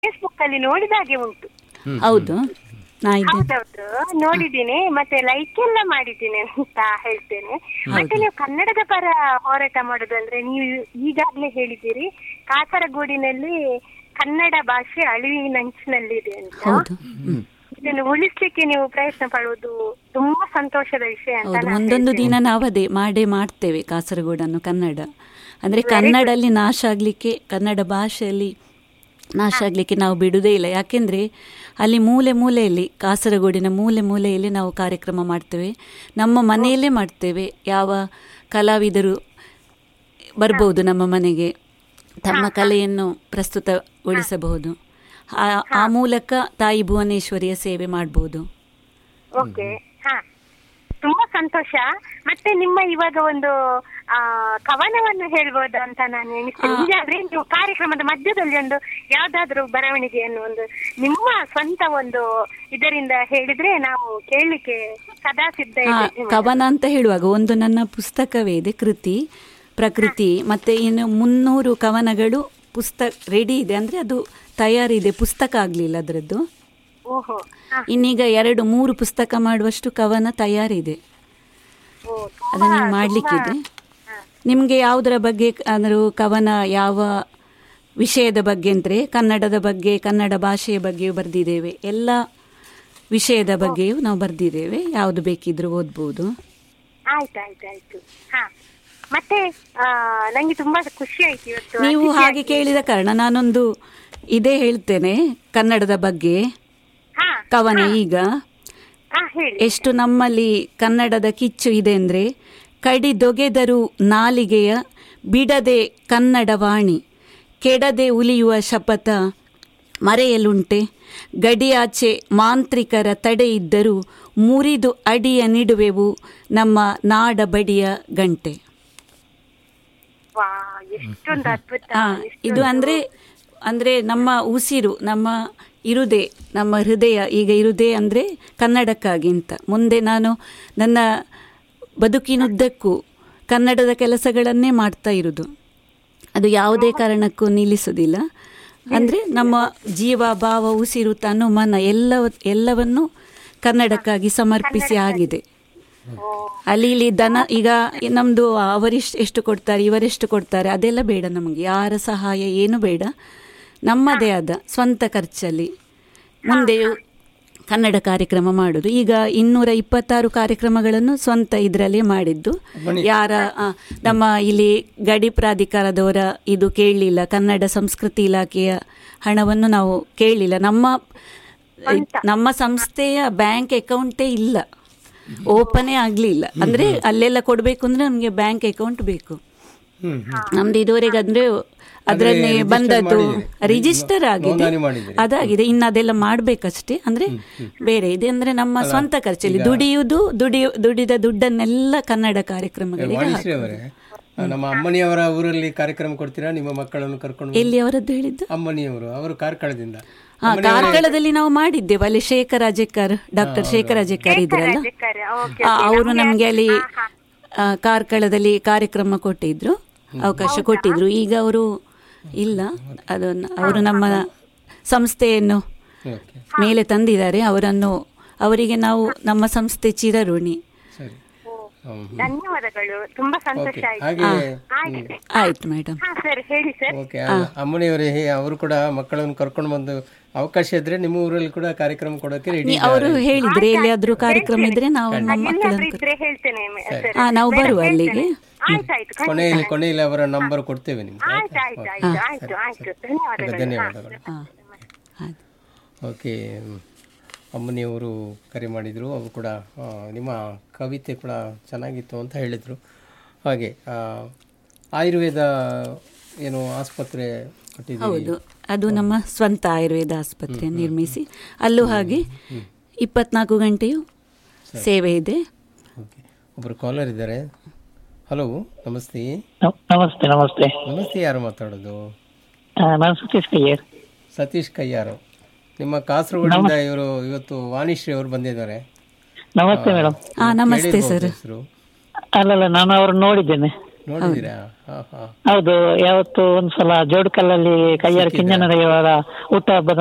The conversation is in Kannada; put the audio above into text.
ಫೇಸ್ಬುಕ್ ಅಲ್ಲಿ ನೋಡಿದ ಹಾಗೆ ಉಂಟು ಹೌದು ನಾ ಇದ್ದೇನೆ ಹೌದೌದು ನೋಡಿದ್ದೀನಿ ಮತ್ತೆ ಲೈಕ್ ಎಲ್ಲ ಮಾಡಿದ್ದೀನಿ ಅಂತ ಹೇಳ್ತೇನೆ ಮತ್ತೆ ನೀವು ಕನ್ನಡದ ಪರ ಹೋರಾಟ ಮಾಡೋದು ಅಂದ್ರೆ ನೀವು ಈಗಾಗ್ಲೇ ಹೇಳಿದ್ದೀರಿ ಕಾಸರಗೋಡಿನಲ್ಲಿ ಕನ್ನಡ ಭಾಷೆ ಅಳಿವಿನಂಚಿನಲ್ಲಿದೆ ಅಂತ ಹೌದು ಇದನ್ನು ಉಳಿಸ್ಲಿಕ್ಕೆ ನೀವು ಪ್ರಯತ್ನ ಪಡುವುದು ತುಂಬಾ ಸಂತೋಷದ ವಿಷಯ ಅಂತ ಹೌದು ನಾನು ಒಂದೊಂದು ದಿನ ನಾವು ಅದೇ ಮಾಡೇ ಮಾಡ್ತೇವೆ ಕಾಸರಗೋಡನ್ನು ಕನ್ನಡ ಅಂದರೆ ಕನ್ನಡಲ್ಲಿ ನಾಶ ಆಗಲಿಕ್ಕೆ ಕನ್ನಡ ಭಾಷೆಯಲ್ಲಿ ನಾಶ ಆಗಲಿಕ್ಕೆ ನಾವು ಬಿಡುವುದೇ ಇಲ್ಲ ಯಾಕೆಂದರೆ ಅಲ್ಲಿ ಮೂಲೆ ಮೂಲೆಯಲ್ಲಿ ಕಾಸರಗೋಡಿನ ಮೂಲೆ ಮೂಲೆಯಲ್ಲಿ ನಾವು ಕಾರ್ಯಕ್ರಮ ಮಾಡ್ತೇವೆ ನಮ್ಮ ಮನೆಯಲ್ಲೇ ಮಾಡ್ತೇವೆ ಯಾವ ಕಲಾವಿದರು ಬರ್ಬೋದು ನಮ್ಮ ಮನೆಗೆ ತಮ್ಮ ಕಲೆಯನ್ನು ಪ್ರಸ್ತುತಗೊಳಿಸಬಹುದು ಆ- ಆ ಮೂಲಕ ತಾಯಿ ಭುವನೇಶ್ವರಿಯ ಸೇವೆ ಮಾಡ್ಬೋದು ಓಕೆ ಹಾ ತುಂಬಾ ಸಂತೋಷ ಮತ್ತೆ ನಿಮ್ಮ ಇವಾಗ ಒಂದು ಆ ಕವನವನ್ನು ಹೇಳ್ಬೋದು ಅಂತ ನಾನು ಎಣಿಸ್ತೇನೆ ಇಲ್ಲಾಂದ್ರೆ ನೀವು ಕಾರ್ಯಕ್ರಮದ ಮಧ್ಯದಲ್ಲಿ ಒಂದು ಯಾವ್ದಾದ್ರು ಬರವಣಿಗೆಯನ್ನು ಒಂದು ನಿಮ್ಮ ಸ್ವಂತ ಒಂದು ಇದರಿಂದ ಹೇಳಿದ್ರೆ ನಾವು ಕೇಳಲಿಕ್ಕೆ ಸದಾ ಸಿದ್ಧ ಹಾ, ಇದ್ದೇವೆ ಕವನ ಅಂತ ಹೇಳುವಾಗ ಒಂದು ನನ್ನ ಪುಸ್ತಕವೇ ಇದೆ ಕೃತಿ ಪ್ರಕೃತಿ ಮತ್ತೆ ಇನ್ನು ಮುನ್ನೂರು ಕವನಗಳು ಪುಸ್ತಕ ರೆಡಿ ಇದೆ ಅಂದರೆ ಅದು ತಯಾರಿದೆ ಪುಸ್ತಕ ಆಗಲಿಲ್ಲ ಅದರದ್ದು ಓಹೋ ಹಾ ಇನ್ನೀಗ ಎರಡು ಮೂರು ಪುಸ್ತಕ ಮಾಡುವಷ್ಟು ಕವನ ತಯಾರಿದೆ ಓ ಅದನ್ನು ಮಾಡಲಿಕ್ಕಿದೆ ನಿಮಗೆ ಯಾವುದರ ಬಗ್ಗೆ ಅಂದರೂ ಕವನ ಯಾವ ವಿಷಯದ ಬಗ್ಗೆ ಅಂದರೆ ಕನ್ನಡದ ಬಗ್ಗೆ ಕನ್ನಡ ಭಾಷೆಯ ಬಗ್ಗೆಯೂ ಬರೆದಿದ್ದೇವೆ ಎಲ್ಲ ವಿಷಯದ ಬಗ್ಗೆಯೂ ನಾವು ಬರೆದಿದ್ದೇವೆ ಯಾವುದು ಬೇಕಿದ್ರೂ ಓದ್ಬೋದು ಆಯ್ತು ಆಯ್ತು ಆಯ್ತು ಹಾ ಮತ್ತೆ ಆ ನಂಗೆ ತುಂಬಾ ಖುಷಿ ಆಯ್ತು ಇವತ್ತು ನೀವು ಹಾಗೆ ಕೇಳಿದ ಕಾರಣ ನಾನೊಂದು ಇದೇ ಹೇಳ್ತೇನೆ ಕನ್ನಡದ ಬಗ್ಗೆ ಹಾ ಕವನ ಈಗ ಹಾ ಹೇಳಿ ಎಷ್ಟು ನಮ್ಮಲ್ಲಿ ಕನ್ನಡದ ಕಿಚ್ಚು ಇದೆ ಅಂದರೆ ಕಡಿದೊಗೆದರು ನಾಲಿಗೆಯ ಬಿಡದೆ ಕನ್ನಡ ವಾಣಿ ಕೆಡದೆ ಉಲಿಯುವ ಶಪಥ ಮರೆಯಲುಂಟೆ ಗಡಿಯಾಚೆ ಮಾಂತ್ರಿಕರ ತಡೆ ಇದ್ದರೂ ಮುರಿದು ಅಡಿಯ ನಿಡುವೆವು ನಮ್ಮ ನಾಡ ಬಡಿಯ ಗಂಟೆ ವಾ ಎಷ್ಟೊಂದು ಅದ್ಭುತ ಆ, ಇದು ಅಂದರೆ ಅಂದರೆ ನಮ್ಮ ಉಸಿರು ನಮ್ಮ ಇರುದೆ ನಮ್ಮ ಹೃದಯ ಈಗ ಇರುದೆ ಅಂದರೆ ಕನ್ನಡಕ್ಕಾಗಿ ಅಂತ ಮುಂದೆ ನಾನು ನನ್ನ ಬದುಕಿನುದ್ದಕ್ಕೂ ಕನ್ನಡದ ಕೆಲಸಗಳನ್ನೇ ಮಾಡ್ತಾ ಇರೋದು ಅದು ಯಾವುದೇ ಕಾರಣಕ್ಕೂ ನಿಲ್ಲಿಸೋದಿಲ್ಲ ಅಂದರೆ ನಮ್ಮ ಜೀವ ಭಾವ ಉಸಿರು ತನು ಮನ ಎಲ್ಲ ಎಲ್ಲವನ್ನು ಕನ್ನಡಕ್ಕಾಗಿ ಸಮರ್ಪಿಸಿ ಆಗಿದೆ ಅಲ್ಲಿ ಇಲ್ಲಿ ದನ ಈಗ ನಮ್ಮದು ಅವರಿಷ್ಟು ಎಷ್ಟು ಕೊಡ್ತಾರೆ ಇವರೆಷ್ಟು ಕೊಡ್ತಾರೆ ಅದೆಲ್ಲ ಬೇಡ ನಮಗೆ ಯಾರ ಸಹಾಯ ಏನು ಬೇಡ ನಮ್ಮದೇ ಆದ ಸ್ವಂತ ಖರ್ಚಲ್ಲಿ ಮುಂದೆಯೂ ಕನ್ನಡ ಕಾರ್ಯಕ್ರಮ ಮಾಡೋದು ಈಗ ಇನ್ನೂರ ಇಪ್ಪತ್ತಾರು ಕಾರ್ಯಕ್ರಮಗಳನ್ನು ಸ್ವಂತ ಇದರಲ್ಲೇ ಮಾಡಿದ್ದು ಯಾರ ಆ, ನಮ್ಮ ಇಲ್ಲಿ ಗಡಿ ಪ್ರಾಧಿಕಾರದವರ ಇದು ಕೇಳಲಿಲ್ಲ ಕನ್ನಡ ಸಂಸ್ಕೃತಿ ಇಲಾಖೆಯ ಹಣವನ್ನು ನಾವು ಕೇಳಲಿಲ್ಲ ನಮ್ಮ ನಮ್ಮ ಸಂಸ್ಥೆಯ ಬ್ಯಾಂಕ್ ಅಕೌಂಟೇ ಇಲ್ಲ ಓಪನೇ ಆಗಲಿಲ್ಲ ಅಂದರೆ ಅಲ್ಲೆಲ್ಲ ಕೊಡಬೇಕು ಅಂದರೆ ನಮಗೆ ಬ್ಯಾಂಕ್ ಅಕೌಂಟ್ ಬೇಕು ನಮ್ದು ಇದುವರೆಗೆ ಅಂದರೆ ಅದರನ್ನೇ ಬಂದದ್ದು ರಿಜಿಸ್ಟರ್ ಆಗಿದೆ ನೋಂದಣಿ ಮಾಡಿದ್ದೀರಿ. ಅದಾಗಿದೆ ಇನ್ನು ಅದೆಲ್ಲ ಮಾಡಬೇಕಷ್ಟೇ ಅಂದರೆ ಬೇರೆ ಇದೆ ಅಂದರೆ ನಮ್ಮ ಸ್ವಂತ ಖರ್ಚಲ್ಲಿ ದುಡಿಯುವುದು ದುಡಿಯು ದುಡಿದ ದುಡ್ಡನ್ನೆಲ್ಲ ಕನ್ನಡ ಕಾರ್ಯಕ್ರಮಗಳಿಗೆ ವಾಣಿಶ್ರೀ ಅವರೇ ನಮ್ಮ ಅಮ್ಮನಿಯವರ ಊರಲ್ಲಿ ಕಾರ್ಯಕ್ರಮ ಕೊಡ್ತೀರಾ ನಿಮ್ಮ ಮಕ್ಕಳನ್ನು ಕರ್ಕೊಂಡು ಎಲ್ಲಿ ಅವರದ್ದು ಹೇಳಿದ್ದು ಅಮ್ಮನಿಯವರು ಅವರು ಕಾರ್ಕಳದಿಂದ ಹಾ ಕಾರ್ಕಳದಲ್ಲಿ ನಾವು ಮಾಡಿದ್ದೇವೆ ಅಲ್ಲಿ ಶೇಖರ್ ಅಜೆಕರ್ ಡಾಕ್ಟರ್ ಶೇಖರ್ ಅಜೆಕರ್ ಇದ್ರಲ್ಲ ಅಜೆಕರ್, ಓಕೆ, ಆ, ಅವರು ನಮಗೆ ಅಲ್ಲಿ ಆ, ಕಾರ್ಕಳದಲ್ಲಿ ಕಾರ್ಯಕ್ರಮ ಕೊಟ್ಟಿದ್ರು ಅವಕಾಶ ಕೊಟ್ಟಿದ್ರು ಈಗ ಅವರು ಇಲ್ಲ ಅದನ್ನು ಅವರು ನಮ್ಮ ಸಂಸ್ಥೆಯನ್ನು ಓಕೆ ಮೇಲೆ ತಂದಿದ್ದಾರೆ ಅವರನ್ನು ಅವರಿಗೆ ನಾವು ನಮ್ಮ ಸಂಸ್ಥೆ ಚಿರಋಣಿ ಸರಿ ಹ್ಮ್. ಧನ್ಯವಾದಗಳು ತುಂಬಾ ಸಂತೋಷ ಓಕೆ ಆಯ್ತು ಹಾಗೆ ಆಯ್ತು ಆಯ್ತು ಮೇಡಮ್ ಹಾ ಸರ್ ಹೇಳಿ ಸರ್ ಓಕೆ ಅಮ್ಮನಿಯವರೇ ಹೇ ಅವರು ಕೂಡ ಮಕ್ಕಳನ್ನು ಕರ್ಕೊಂಡು ಬಂದು ಅವಕಾಶ ಇದ್ರೆ ನಿಮ್ಮ ಊರಲ್ಲಿ ಕೂಡ ಕಾರ್ಯಕ್ರಮ ಕೊಡೋಕೆ ರೆಡಿ ಅವರು ಹೇಳಿದ್ರೆ ಎಲ್ಲಿಯಾದ್ರೂ ಕಾರ್ಯಕ್ರಮ ಇದ್ರೆ ನಾವು ನಮ್ಮ ಎಲ್ಲಾದ್ರೂ ಮಕ್ಕಳನ್ನು ಇದ್ರೆ ಹೇಳ್ತೇನೆ ಮ- ಸರ್ ಹಾ ನಾವು ಬರುವ ಅಲ್ಲಿಗೆ ಆಯ್ತಾಯ್ತು ಖಂಡಿತ. ಕೊನೆಯಲ್ಲಿ ಕೊನೆಯಲ್ಲಿ ಅವರ ನಂಬರ್ ಕೊಡ್ತೇವೆ ನಿಮ್ಗೆ ಆಯ್ತು ಆಯ್ತು ಆಯ್ತು ಆಯ್ತು ಆಯ್ತು ಧನ್ಯವಾದಗಳು ಧನ್ಯವಾದಗಳು ಹಾ ಆಯ್ತು ಓಕೆ ಅಮ್ಮನಿಯವರು ಕರೆ ಮಾಡಿದರು ಅವರು ಕೂಡ ಆ, ನಿಮ್ಮ ಕವಿತೆ ಕೂಡ ಚೆನ್ನಾಗಿತ್ತು ಅಂತ ಹೇಳಿದರು ಹಾಗೆ ಆ, ಆಯುರ್ವೇದ ಏನು ಆಸ್ಪತ್ರೆ ಕಟ್ಟಿದ್ದೀರಿ ಹೌದು ಅದು ನಮ್ಮ ಸ್ವಂತ ಆಯುರ್ವೇದ ಆಸ್ಪತ್ರೆ ನಿರ್ಮಿಸಿ ಅಲ್ಲೂ ಹಾಗೆ ಇಪ್ಪತ್ನಾಲ್ಕು ಗಂಟೆಯೂ ಸೇವೆ ಇದೆ ಓಕೆ ಒಬ್ಬರು ಕಾಲರ್ ಇದ್ದಾರೆ ಹಲೋ ನಮಸ್ತೆ ನ- ನಮಸ್ತೆ ನಮಸ್ತೆ ನಮಸ್ತೆ ಯಾರು ಮಾತಾಡೋದು ಆ, ನಾನು ಸತೀಶ್ ಕಯ್ಯರ್ ಸತೀಶ್ ಕಯ್ಯಾರು ನಿಮ್ಮ ಕಾಸರಗೋಡಿಂದ ಇವರು ಇವತ್ತು ವಾಣಿಶ್ರೀ ಅವರು ಬಂದಿದ್ದಾರೆ ನಮಸ್ತೆ ಮೇಡಮ್ ಹಾ ನಮಸ್ತೆ ಸರ್ ಹೆಸರು ಅಲ್ಲಲ್ಲ ನಾನು ಅವ್ರನ್ನ ನೋಡಿದ್ದೇನೆ ನೋಡಿದ್ದೀರಾ ಹಾ ಹಾ ಹೌದು ಯಾವತ್ತು ಒಂದ್ಸಲ ಜೋಡುಕಲ್ಲಲ್ಲಿ ಕೈಯಾರ ಕಿಂಜನರವರ ಹುಟ್ಟುಹಬ್ಬದ